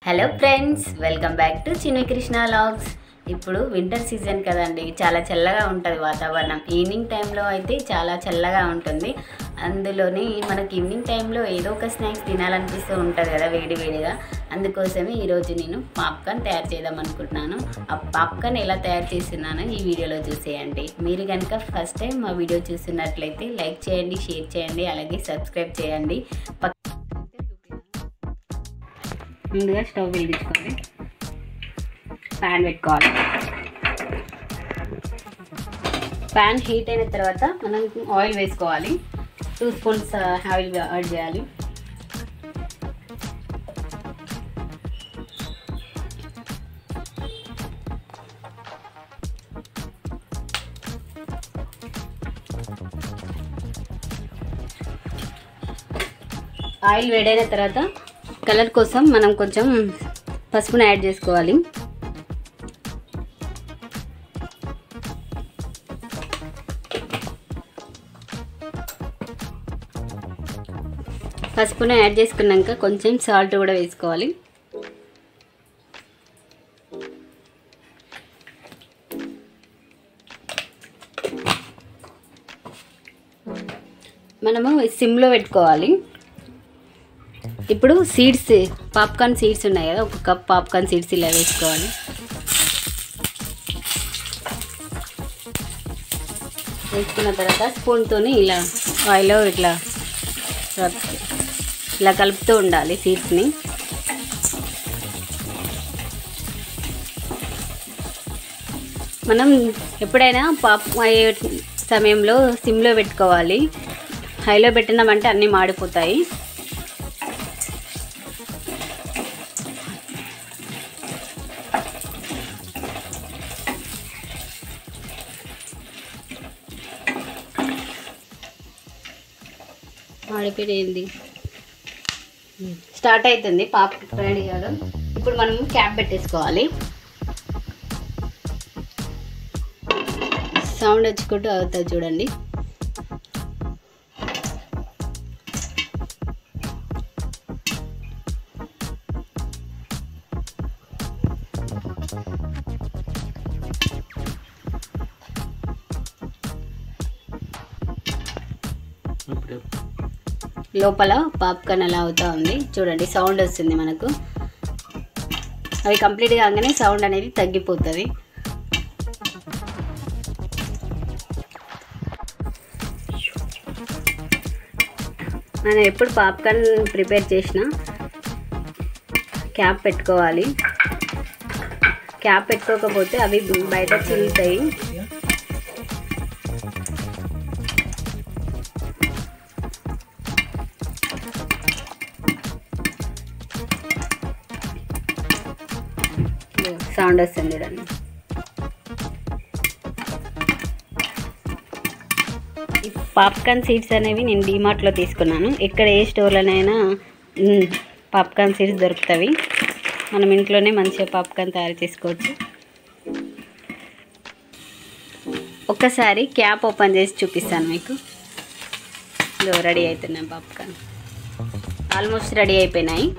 hello friends welcome back to Chinni Krishna logs ఇప్పుడు winter season కదండి చాలా చల్లగా ఉంటుంది వాతావరణం ఈవినింగ్ టైంలో అయితే చాలా చల్లగా ఉంటుంది అందులోని మనకి ఈవినింగ్ టైంలో ఏదో ఒక స్నాక్స్ తినాలనిపిస్తూ ఉంటుంది కదా వేడి వేడిగా అందుకోసమే ఈరోజు నేను పాప్కార్న్ తయారు చేద్దాం అనుకుంటున్నాను ఆ పాప్కార్న్ ఎలా తయారు చేస్తున్నానో ఈ వీడియోలో చూసేయండి మీరు కనుక ఫస్ట్ టైం మా వీడియో చూస్తున్నట్లయితే లైక్ చేయండి షేర్ చేయండి అలాగే సబ్స్క్రైబ్ చేయండి పక్క ముందుగా స్టవ్ వెలిగించుకోవాలి ప్యాన్ పెట్టుకోవాలి ప్యాన్ హీట్ అయిన తర్వాత మనం ఆయిల్ వేసుకోవాలి టూ స్పూన్స్ ఆయిల్ యాడ్ చేయాలి ఆయిల్ వేడైన తర్వాత కలర్ కోసం మనం కొంచెం పసుపును యాడ్ చేసుకోవాలి పసుపును యాడ్ చేసుకున్నాక కొంచెం సాల్ట్ కూడా వేసుకోవాలి మనము సిమ్లో పెట్టుకోవాలి ఇప్పుడు సీడ్స్ పాప్కార్న్ సీడ్స్ ఉన్నాయి కదా ఒక కప్ పాప్కార్న్ సీడ్స్ ఇలా వేసుకోవాలి వేసుకున్న తర్వాత స్పూన్తో ఇలా ఆయిల్లో ఇట్లా ఇలా కలుపుతూ ఉండాలి సీడ్స్ని మనం ఎప్పుడైనా పాప్ అయ్యే సమయంలో సిమ్లో పెట్టుకోవాలి హైలో పెట్టినామంటే అన్నీ మాడిపోతాయి మాడిపోయింది స్టార్ట్ అవుతుంది పాప రెడీ కాదు ఇప్పుడు మనం క్యాప్ పెట్టేసుకోవాలి సౌండ్ వచ్చుకుంటూ అవుతుంది చూడండి లోపల పాప్కార్న్ అలా అవుతా ఉంది చూడండి సౌండ్ వస్తుంది మనకు అవి కంప్లీట్ కాగానే సౌండ్ అనేది తగ్గిపోతుంది మనం ఎప్పుడు పాప్కార్న్ ప్రిపేర్ చేసినా క్యాప్ పెట్టుకోవాలి క్యాప్ పెట్టుకోకపోతే అవి బయట చిల్లుతాయి సౌండ్ వస్తుంది చూడండి ఈ పాప్కార్న్ సీడ్స్ అనేవి నేను డీమార్ట్లో తీసుకున్నాను ఎక్కడ ఏ స్టోర్లోనైనా మ్, పాప్కార్న్ సీడ్స్ దొరుకుతాయి మనం ఇంట్లోనే మంచిగా పాప్కార్న్ తయారు చేసుకోవచ్చు ఒక్కసారి క్యాప్ ఓపెన్ చేసి చూపిస్తాను మీకు ఇదో రెడీ అవుతున్నాయి పాప్కార్న్ ఆల్మోస్ట్ రెడీ అయిపోయినాయి